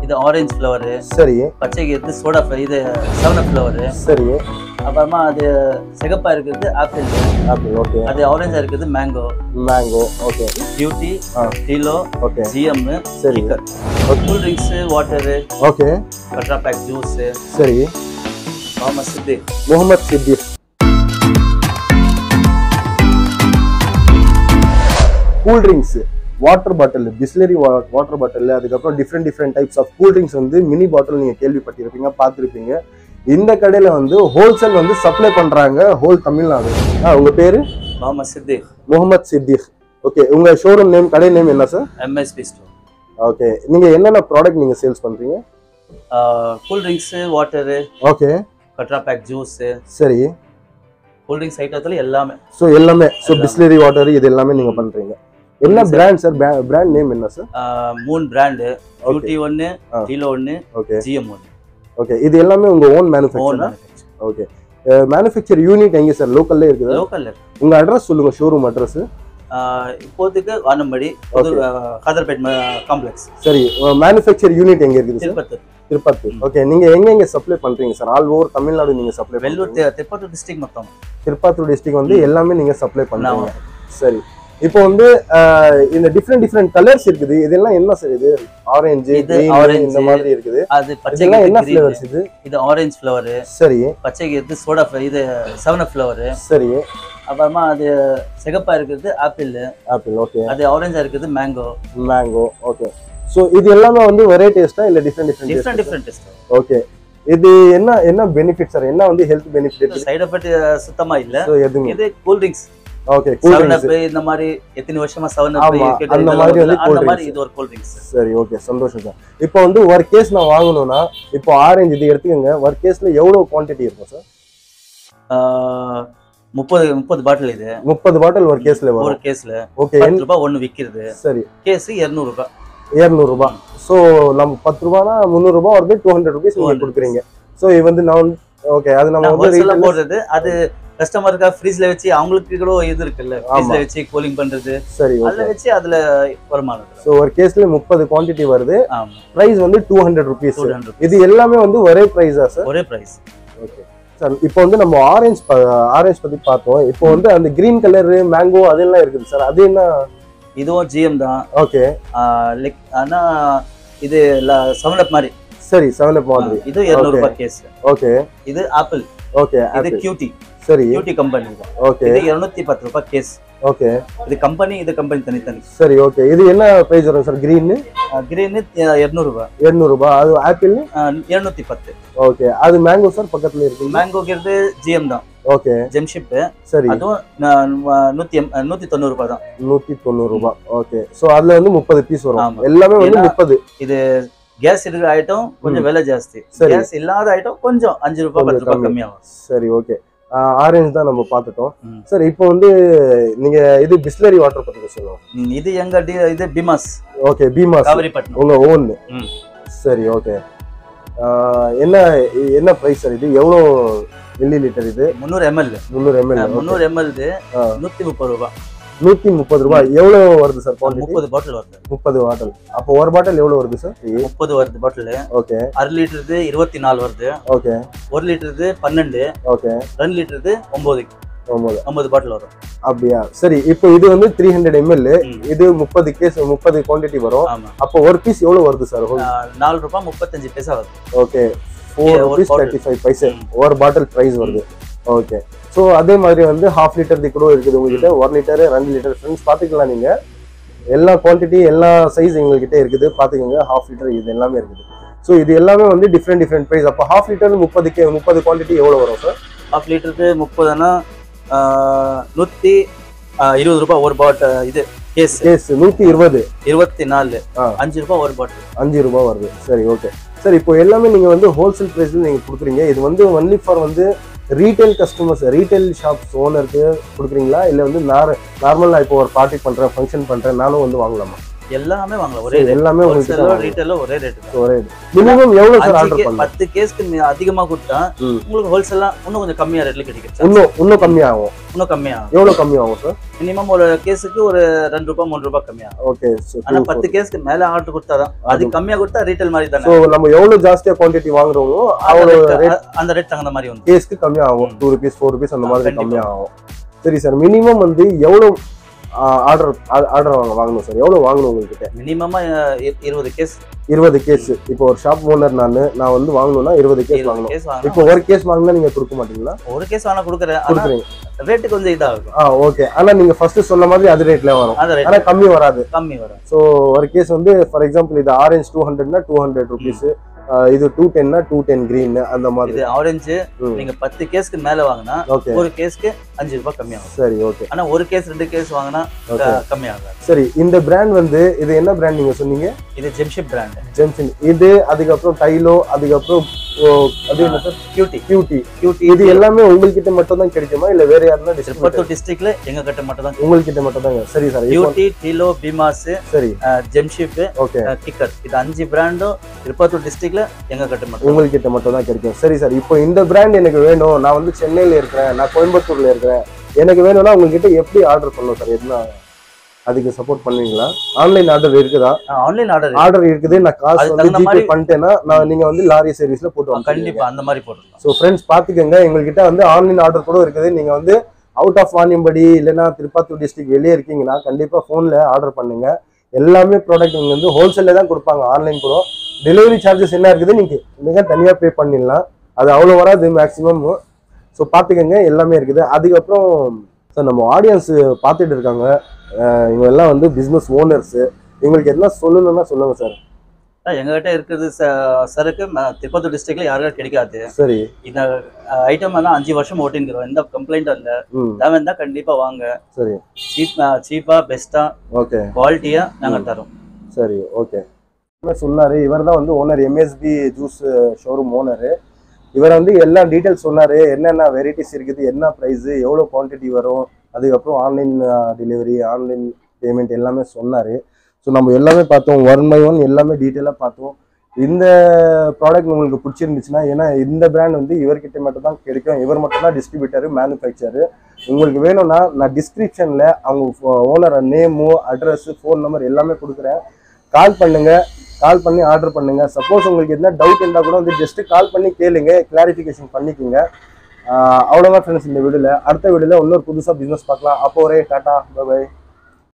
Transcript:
இது orange flower சரி பச்சைக்கு இது சோடா ஃப்ள- இது செவன் ஃப்ளவரு சரி அப்புறமா அது சிகப்பா இருக்கிறது ஆப்பிள் ஆப்பிள் ஓகே அது ஆரஞ்சா இருக்கிறது மேங்கோ மேங்கோ ஓகே பியூட்டி ஆ. டீலோ ஓகே ஜிஎம் சரி கூல் ட்ரிங்க்ஸ் வாட்டரு ஓகே கட்ரா பேக் ஜூஸ் சரி மாமா சித்தி Mohammed Siddique cool drinks water bottle Bisleri water bottle அதுக்கப்புறம் different different types of cool drinks வந்து மினி பாட்டில் நீங்கள் கேள்விப்பட்டிருப்பீங்க பார்த்துருப்பீங்க இந்த கடையில் வந்து ஹோல்சேல் வந்து சப்ளை பண்ணுறாங்க ஹோல் தமிழ்நாடு ஆ உங்கள் பேர் மாமா சித்தி முகமது சித்திக் ஓகே உங்கள் ஷோரூம் நேம் கடை நேம் என்ன சார் எம்எஸ்பி ஸ்டோர் ஓகே நீங்கள் என்னென்ன ப்ராடக்ட் நீங்கள் சேல்ஸ் பண்ணுறீங்க கூல் ட்ரிங்க்ஸ் வாட்டரு ஓகே கட்ரா பேக் ஜூஸ் சரி கூல் ட்ரிங்க்ஸ் ஐட்டத்துல எல்லாமே ஸோ எல்லாமே ஸோ எல்லாமே. பிஸ்லரி வாட்டர் இது எல்லாமே நீங்கள் பண்ணுறீங்க என்ன sir. Brand sir brand name என்ன சார் ஆஹ் மூணு பிராண்டு ஓகே பியூட்டி ஒன்று ஆ. டீலோ ஒன்று ஓகே ஜிஎம் ஒன்று ஓகே இது எல்லாமே உங்க ஓன் ஓன் மேனுஃபேக்சரா ஓகே மேனுஃபேக்சர் யூனிட் எங்க சார் லோக்கல்ல இருக்குதா லோக்கல்ல உங்க அட்ரஸ் சொல்லுங்க ஷோரூம் அட்ரஸ் இப்போதைக்கு வானம்படி புது ஹாதர்பேட் காம்ப்ளெக்ஸ் சரி மேனுஃபேக்சர் யூனிட் எங்க இருக்குது சார் திருப்பத்தூர் திருப்பத்தூர் ஓகே நீங்க எங்க எங்க சப்ளை பண்றீங்க சார் ஆல் ஓவர் தமிழ்நாடு நீங்க சப்ளை வெள்ளூர் வெள்ளூர் தி- திருப்பத்தூர் டிஸ்ட்ரிக்ட் மொத்தம் திருப்பத்தூர் டிஸ்ட்ரிக்ட் வந்து எல்லாமே நீங்க சப்ளை பண்றீங்க ஆமா. சரி இப்போ வந்து அஹ், இந்த டிஃப்ரெண்ட் டிஃப்ரெண்ட் கலர்ஸ் இருக்குது இதெல்லாம் என்ன சார் இது ஆரஞ்சு இது green, orange. இந்த மாதிரி இருக்குது அது இதெல்லாம் பச்சைக்கு என்ன green. ஃபிளவர்ஸ் இது இது ஆரஞ்சு ஃப்ளவரு சரி பச்சைக்கு இது சோடா ஃப்ள- இது செவன் ஃப்ளவரு சரி அப்புறமா அது சிகப்பா இருக்கிறது ஆப்பிள் ஆப்பிள் ஓகே அது ஆரஞ்சா இருக்கிறது மேங்கோ மேங்கோ ஓகே ஸோ இது எல்லாமே வந்து ஒரே டேஸ்டா இல்ல different different different different taste okay இது என்ன என்ன பெனிஃபிட் சார் என்ன வந்து ஹெல்த் பெனிஃபிட் சைடு எஃபெக்ட் சுத்தமா இல்ல ஸோ எதுவுமே இது cool drinks okay cool seven drinks up இந்த மாதிரி எத்தனை வருஷமா செவன் அப் ஆமா, அந்த மாதிரி வந்து cool அந்த மாதிரி drinks. இது ஒரு கூல் ட்ரிங்க்ஸ் சரி ஓகே சந்தோஷம் சார் இப்போ வந்து ஒரு கேஸ் நான் வாங்கணும்னா இப்போ ஆரஞ்சு இது எடுத்துக்கோங்க ஒரு கேஸ்ல எவ்வளவு குவாண்டிட்டி இருக்கும் சார் முப்பது முப்பது பாட்டில் இது முப்பது பாட்டில் ஒரு கேஸ்ல ஒரு வரும் கேஸ்ல ஓகே பத்து ரூபாய் ஒண்ணு விக்கிறது சரி கேஸ் இருநூறு ரூபாய் இரநூறு ரூபாய் ஸோ நம்ம பத்து ரூபானா முந்நூறு ரூபாய் வருது டூ ஹண்ட்ரட் ருபீஸ் நீங்க 200 கொடுக்குறீங்க ஸோ இது வந்து நான் ஓகே அது நம்ம நான் வந்து ஹோல்சேலா retail- போடுறது அது கஸ்டமருக்கா ஃப்ரீஸ்ல வச்சு அவங்களுக்கு கூட இது இருக்குல்ல ஃப்ரீஸ்ல வச்சு கூலிங் பண்றது சரி அதுல ஓகே வச்சு அதுல வருமானம் ஸோ ஒரு கேஸ்ல முப்பது குவாண்டிட்டி வருது ஆமா பிரைஸ் வந்து two hundred rupees two hundred இது எல்லாமே வந்து ஒரே பிரைஸா சார் ஒரே பிரைஸ் ஓகே சார் இப்போ வந்து நம்ம ஆரஞ்சு ஆரஞ்சு பத்தி பார்த்தோம் இப்போ வந்து அந்த கிரீன் கலர் மேங்கோ அதெல்லாம் இருக்குது சார் அது என்ன இதுவும் ஜிஎம் தான் ஓகே லைக் ஆனா இது செவன் அப் மாதிரி சரி செவன் அப் மாதிரி இது இருநூறு Okay. ரூபாய் கேஸ் ஓகே இது ஆப்பிள் ஓகே இது கியூட்டி சரி கியூட்டி கம்பெனி ஓகே இது இருநூத்தி பத்து ரூபாய் கேஸ் ஓகே இது கம்பெனி இது கம்பெனி தனித்தனி சரி ஓகே இது என்ன பிரைஸ் வரும் சார் கிரீன் கிரீனு இருநூறு ரூபாய் எண்ணூறு ரூபாய் அது ஆப்பிள் இருநூத்தி பத்து ஓகே அது மேங்கோ சார் பக்கத்துல இருக்கு மேங்கோங்கிறது ஜிஎம் தான் ஓகே ஜெம்ஷிப் சரி அதுவும் நான் வ- நூத்தி எம்- நூத்தி தொண்ணூறு ரூபாய் தான் நூத்தி தொண்ணூறு ரூபாய் ஓகே ஸோ அதுல வந்து முப்பது பீஸ் வரும் ஆமா. எல்லாமே வந்து ஏன்னா- முப்பது இது கேஸ் இருக்கிற ஐட்டம் கொஞ்சம் விலை ஜாஸ்தி சரி. கேஸ் இல்லாத ஐட்டம் கொஞ்சம் அஞ்சு ரூபாய் கொஞ்சம் பத்து ரூபாய் கம்மி. கம்மியாகும் சரி ஓகே ஆரஞ்சு தான் நம்ம பார்த்துட்டோம் ம். சார் இப்போ வந்து நீங்க இது பிஸ்லரி வாட்டர் பத்தி சொல்லுவோம் ம், இது எங்க டி- இது பிமாஸ் ஓகே பீமாஸ் காவிரிப்பட்டினம் உங்க ஓன் ம். சரி ஓகே என்ன என்ன பிரைஸ் சார் இது எவ்வளோ மில்லி லிட்டர் இது முந்நூறு எம்எல் முந்நூறு எம்எல் முந்நூறு எம்எல் இது ஆ. நூத்தி முப்பது ரூபாய் நூத்தி முப்பது ரூபாய் எவ்வளோ வருது சார் குவான்டிட்டி முப்பது பாட்டில் வருது முப்பது பாட்டில் அப்போ ஒரு பாட்டில் எவ்வளோ வருது சார் முப்பது வருது பாட்டில் ஓகே அரை லிட்டருது இருபத்தி நாலு வருது ஓகே ஒரு லிட்டருது பன்னெண்டு ஓகே ரெண்டு லிட்டருது ஒன்பது ஒம்பது ஒன்பது பாட்டில் வரும் அப்படியா சரி இப்போ இது வந்து த்ரீ ஹண்ட்ரட் எம்எல் ம். இது முப்பது கேஸ் முப்பது குவான்டிட்டி வரும் ஆமா அப்போ ஒரு பீஸ் எவ்வளோ வருது சார் ஆ, நாலு ரூபாய் முப்பத்தஞ்சு பைசா வருது ஓகே ஃபோர் Yeah, ஒரு rupees bottle. Thirty five paise ம். ஒரு பாட்டில் ப்ரைஸ் வருது ஓகே ஸோ அதே மாதிரி வந்து ஹாஃப் லிட்டர் கூட இருக்குது உங்ககிட்ட ஒரு லிட்டர் ரெண்டு லிட்டர் ஃப்ரெண்ட்ஸ் பார்த்துக்கலாம் நீங்க எல்லா குவான்டிட்டி எல்லா சைஸ் எங்ககிட்ட இருக்குது பார்த்துக்கோங்க ஹாஃப் லிட்டர் இது எல்லாமே இருக்குது ஸோ இது எல்லாமே வந்து டிஃப்ரெண்ட் டிஃப்ரெண்ட் ப்ரைஸ் அப்போ ஹாஃப் லிட்டர் முப்பது கே முப்பது குவான்டிட்டி எவ்வளோ வரும் சார் ஹாஃப் லிட்டருக்கு முப்பதுனா ஆ, நூத்தி ஆ, இருபது ரூபாய் ஒரு பாட்டில் இது கேஸ் கேஸ் நூற்றி இருபது இருபத்தி நாலு ஆ. அஞ்சு ரூபாய் ஒரு பாட்டில் அஞ்சு ரூபாய் வருது சரி ஓகே சார் இப்போ எல்லாமே நீங்கள் வந்து ஹோல்சேல் ப்ரைஸில் நீங்கள் கொடுக்குறீங்க இது வந்து ஒன்லி ஃபார் வந்து ரீட்டைல் கஸ்டமர்ஸ் ரீட்டைல் ஷாப்ஸ் ஓனருக்கு கொடுக்குறீங்களா இல்லை வந்து நார் நார்மலாக இப்போ ஒரு பார்ட்டி பண்ணுறேன் ஃபங்க்ஷன் பண்ணுறேன் நானும் வந்து வாங்கலாமா எல்லாமே வாங்கலாம் ஒரே எல்லாமே உங்களுக்கு ஹோல்சேலோ ரீட்டைலோ ஒரே ரேட் தான் ஒரே மினிமம் எவ்வளவு சார் அஞ்சு ஆர்டர் கே- பண்ணலாம் பத்து கேஸ்க்கு மி- அதிகமா கொடுத்தா ம். உங்களுக்கு ஹோல்சேலா இன்னும் கொஞ்சம் கம்மியா ரேட்ல கிடைக்கும் இன்னும் இன்னும் கம்மியாகும் இன்னும் கம்மியாகும் எவ்வளவு கம்மியாகும் சார் மினிமம் ஒரு கேஸுக்கு ஒரு ரெண்டு ரூபாய் மூணு ரூபாய் கம்மியாகும் ஓகே ஆனா பத்து கேஸ்க்கு மேல ஆர்டர் கொடுத்தாதான் அது கம்மியா கொடுத்தா ரீட்டைல் மாதிரி தானே ஸோ நம்ம எவ்வளவு ஜாஸ்தியா குவான்டிட்டி வாங்குறோமோ அந்த அவ்வளோ rate- அந்த ரேட் தகுந்த மாதிரி வந்து கேஸ்க்கு கம்மியாகும் ம். டூ ருபீஸ் ஃபோர் ருபீஸ் அந்த ஆ, மாதிரி கண்டிப்பா. கம்மியாகும் சரி சார் மினிமம் வந்து எவ்வளவு ஆர்டர் ஆர்டர் வாங்க வாங்கணும் சார் எவ்வளவு வாங்கணும் உங்ககிட்ட மினிமமா இருபது கேஸ் இருபது கேஸ் இப்போ ஒரு ஷாப் ஓனர் நான் நான் வந்து வாங்கணும்னா இருபது கேஸ் இருபது வாங்கணும் கேஸ் இப்போ வாங்கணும் ஒரு கேஸ் வாங்கினா நீங்க கொடுக்க மாட்டீங்களா ஒரு கேஸ் வேணா கொடுக்குறேன் ஆனா கொடுக்குறீங்க ரேட்டு கொஞ்சம் இதாகும் ஆ ஓகே ஆனா நீங்க ஃபர்ஸ்ட் சொன்ன மாதிரி அது ரேட்ல வரும் அந்த ஆனா ரேட் கம்மி வராது கம்மி வரும் ஸோ ஒரு கேஸ் வந்து ஃபார் எக்ஸாம்பிள் இது ஆரஞ்சு டூ ஹண்ட்ரட்னா டூ ஹண்ட்ரட் ருபீஸ் இது டூ டென்னா டூ டென் கிரீன் அந்த மாதிரி இது ஆரஞ்சு ம். நீங்க பத்து கேஸ்க்கு மேல வாங்கினா ஓகே ஒரு கேஸ்க்கு அஞ்சு ரூபாய் கம்மியாகும் சரி ஓகே ஆனா ஒரு கேஸ் ரெண்டு கேஸ் வாங்கினா ஓகே கம்மியாகாது சரி இந்த பிராண்ட் வந்து இது என்ன பிராண்ட் நீங்க சொன்னீங்க இது ஜெம்ஷிப் பிராண்ட் ஜெம்சன் இது அதுக்கப்புறம் டைலோ அதுக்கப்புறம் ஓ, அது என்ன சார் கியூட்டி கியூட்டி கியூட்டி இது எல்லாமே உங்ககிட்ட மட்டும் தான் கிடைக்குமா இல்ல வேற யாருன்னா டிஸ்ட்ரிபியூட்டர் திருப்பத்தூர் டிஸ்ட்ரிக்ட்ல எங்க கிட்ட மட்டும் தான் உங்ககிட்ட மட்டும் தாங்க சரி சார் இப்போ கியூட்டி டீலோ பீமாஸ் சரி ஜெம்ஷிப் ஓகே கிக்கர் இது அஞ்சு பிராண்டும் திருப்பத்தூர் டிஸ்ட்ரிக்ட்ல எங்க கிட்ட மட்டும் உங்ககிட்ட மட்டும் தான் கிடைக்கும் சரி சார் இப்போ இந்த பிராண்ட் எனக்கு வேணும் நான் வந்து சென்னையில இருக்கிறேன் நான் கோயம்புத்தூர்ல இருக்கிறேன் எனக்கு வேணும்னா உங்ககிட்ட எப்படி ஆர்டர் பண்ணணும் சார் என்ன அதுக்கு சப்போர்ட் பண்ணுவீங்களா ஆன்லைன் ஆர்டர் இருக்குதா ஆன்லைன் ஆர்டர் ஆர்டர் இருக்குது நான் காசு அதுக்கு வந்து தகுந்த ஜிபே மாதிரி- பண்ணிட்டேன்னா நான் நீங்க வந்து லாரி சர்வீஸ்ல போட்டு வாங்க கண்டிப்பா அந்த மாதிரி போட்டுடலாம் ஸோ ஃப்ரெண்ட்ஸ் பார்த்துக்கோங்க எங்ககிட்ட வந்து ஆன்லைன் ஆர்டர் கூட இருக்குது நீங்கள் வந்து அவுட் ஆஃப் வாணியம்படி இல்லைன்னா திருப்பாத்தூர் டிஸ்ட்ரிக்ட் வெளியே இருக்கீங்கன்னா கண்டிப்பாக ஃபோனில் ஆர்டர் பண்ணுங்க எல்லாமே ப்ராடக்ட் இங்கே வந்து ஹோல்சேலில் தான் கொடுப்பாங்க ஆன்லைன் கூட டெலிவரி சார்ஜஸ் என்ன இருக்குது நீங்கள் மிக தனியாக பே பண்ணிடலாம் அது அவ்வளோ வராது மேக்ஸிமம் ஸோ பார்த்துக்கோங்க எல்லாமே இருக்குது அதுக்கப்புறம் சார் நம்ம ஆடியன்ஸ் பார்த்துட்டு இருக்காங்க அஹ் இவங்க எல்லாம் வந்து பிஸ்னஸ் ஓனர்ஸு இவங்களுக்கு என்ன சொல்லணும்னா சொல்லுங்கள் சார் எங்க கிட்ட இருக்குது ச- சரக்கு ம- திருப்பத்தூர் டிஸ்ட்ரிக்ட்ல யாருக்கும் கிடைக்காது சரி இந்த ஐட்டம் எல்லாம் அஞ்சு வருஷம் ஓட்டிங்கிறோம் எந்த கம்ப்ளைண்ட்டும் இல்ல ம் தேவை இருந்தா கண்டிப்பா வாங்க சரி சீப் சீப்பா பெஸ்டா ஓகே குவாலிட்டியா நாங்க தரோம் சரி ஓகே சொன்னாரு இவர் தான் வந்து owner MSP juice showroom owner இவர் வந்து எல்லா டீட்டெயில்ஸ் சொன்னாரு என்னென்ன வெரைட்டிஸ் இருக்குது என்ன ப்ரைஸு எவ்வளோ குவான்டிட்டி வரும் அதுக்கப்புறம் ஆன்லைன் டெலிவரி ஆன்லைன் பேமெண்ட் எல்லாமே சொன்னார் ஸோ நம்ம எல்லாமே பார்த்தோம் ஒன் பை ஒன் எல்லாமே டீட்டெயிலாக பார்த்தோம் இந்த ப்ராடக்ட் உங்களுக்கு பிடிச்சிருந்துச்சுன்னா ஏன்னா இந்த பிராண்ட் வந்து இவர்கிட்ட மட்டும் தான் கிடைக்கும் இவர் மட்டும் தான் டிஸ்ட்ரிபியூட்டர் மேனுஃபேக்சரு உங்களுக்கு வேணும்னா நான் டிஸ்கிரிப்ஷனில் அவங்க owner name address phone number எல்லாமே கொடுக்குறேன் கால் பண்ணுங்க கால் பண்ணி ஆர்டர் பண்ணுங்க சப்போஸ் உங்களுக்கு என்ன டவுட் இருந்தால் கூட வந்து ஜஸ்ட் கால் பண்ணி கேளுங்க கிளாரிஃபிகேஷன் பண்ணிக்கோங்க ஆஹ் அவ்வளவுதான் ஃப்ரெண்ட்ஸ் இந்த வீடியோவில் அடுத்த வீடியோவில் இன்னொரு புதுசாக பிஸ்னஸ் பார்க்கலாம் அப்போ ஒரே டாட்டா பை